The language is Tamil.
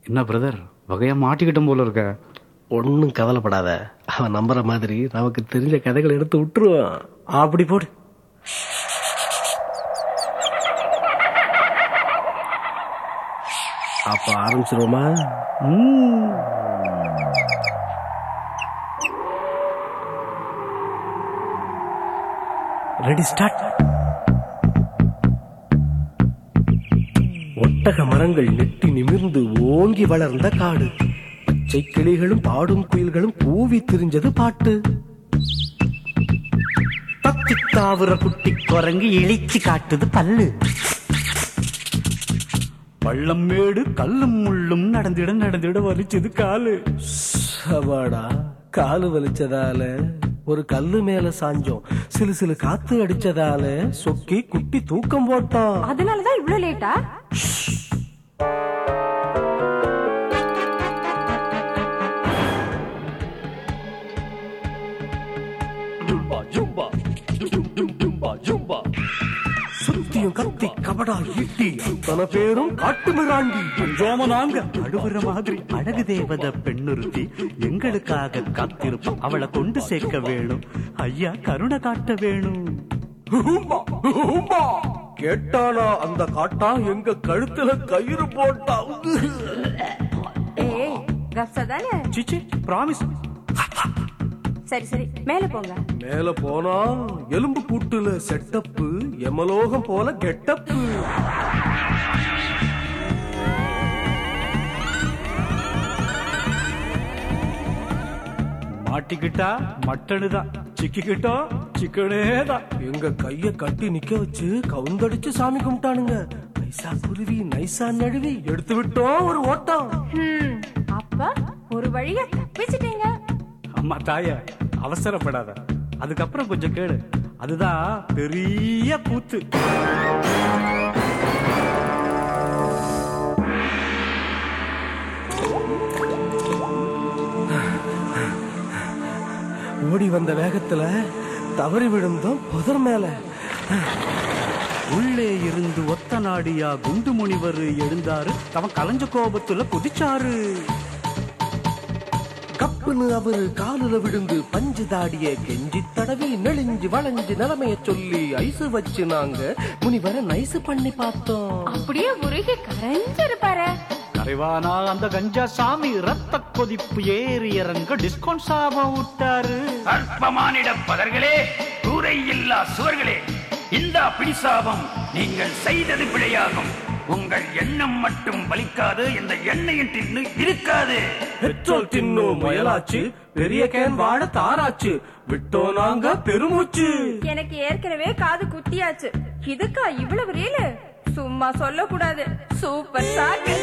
என்ன பிரதர் வகையா மாட்டிக்கிட்டோம் போல இருக்க ஒன்றும் கவலைப்படாத அவன் நம்புற மாதிரி நமக்கு தெரிஞ்ச கதைகளை எடுத்து விட்டுருவான் அப்படி போடு அப்ப ஆரம்பிச்சிருவோமா ரெடி ஸ்டார்ட் ஒட்டக மரங்கள் நெட்டி நிமிர்ந்து ஓங்கி வளர்ந்த காடு பச்சை கிளிகளும் பாடும் குயில்களும் கூவி திரிஞ்சது பாட்டு தத்தி தாவுற குட்டி குரங்கு இழிச்சு காட்டுது பல்லு பள்ளம் மேடு கல்லும் முள்ளும் நடந்திட நடந்திட வலிச்சது காலு சவாடா காலு வலிச்சதால ஒரு கல்லு மேல சாஞ்சோம் சிலு சிலு காத்து அடிச்சதால சொக்கி குட்டி தூக்கம் போட்டோம் அதனாலதான் இவ்ளோ லேட்டா சுத்தியும் கத்தி கபடா ஈட்டி அத்தனை பேரும் காட்டு மிராண்டி ஜோம நாங்க அழுவுற மாதிரி அழகு தேவத பெண்ணுறுத்தி எங்களுக்காக காத்திருப்பா அவளை கொண்டு சேர்க்க வேணும் ஐயா கருணை காட்ட வேணும் ஹூம்பா, ஹூம்பா. கேட்டானா அந்த காட்டா எங்க கழுத்துல கயிறு போட்டா ஏய் கப்சா தானே சிச்சி ப்ராமிஸ் சரி சரி மேல போங்க மேல போனா எலும்பு கூட்டுல செட்டப்பு எமலோகம் போல கெட்டப்பு மாட்டிக்கிட்டா மட்டனு தான் சிக்கிக்கிட்டா சிக்கனே தான் எங்க கைய கட்டி நிக்க வச்சு கவுந்தடிச்சு சாமி கும்பிட்டானுங்க நைசா குருவி நைசா நழுவி எடுத்து விட்டோம் ஒரு ஓட்டம் ஹம், அப்ப ஒரு வழியா தப்பிச்சிட்டீங்க அம்மா தாய அவசரப்படாத அதுக்கப்புறம் கொஞ்சம் கேளு அதுதான் பெரிய கூத்து ஓடி வந்த வேகத்துல தவறி விழுந்தோம் புதர் மேல உள்ளே இருந்து ஒத்த நாடியா குண்டு முனிவர் எழுந்தாரு அவன் கலைஞ்ச கோபத்துல குதிச்சாரு கப்புன்னு அவரு காலுல விழுந்து பஞ்சு தாடிய கெஞ்சி தடவி நெளிஞ்சு வளைஞ்சு நிலைமைய சொல்லி ஐசு வச்சு நாங்க முனிவரை நைசு பண்ணி பார்த்தோம் அப்படியே உருகி கரைஞ்சிருப்பாரு கரைவானா அந்த கஞ்சா சாமி ரத்த கொதிப்பு ஏறி இறங்க டிஸ்கவுண்ட் சாபம் விட்டாரு அற்பமானிட பதர்களே கூரை இல்லா சுவர்களே இந்த பிடிசாபம் நீங்கள் செய்தது பிழையாகும் உங்கள் எண்ணம் மட்டும் பலிக்காது இந்த எண்ணெயின் தின்னு இருக்காது பெட்ரோல் தின்னும் முயலாச்சு பெரிய கேன் வாழ தாராச்சு விட்டோம் நாங்க பெருமூச்சு எனக்கு ஏற்கனவே காது குத்தியாச்சு இதுக்கா இவ்வளவு ரீலு சும்மா சொல்லக்கூடாது சூப்பர் சாக்கு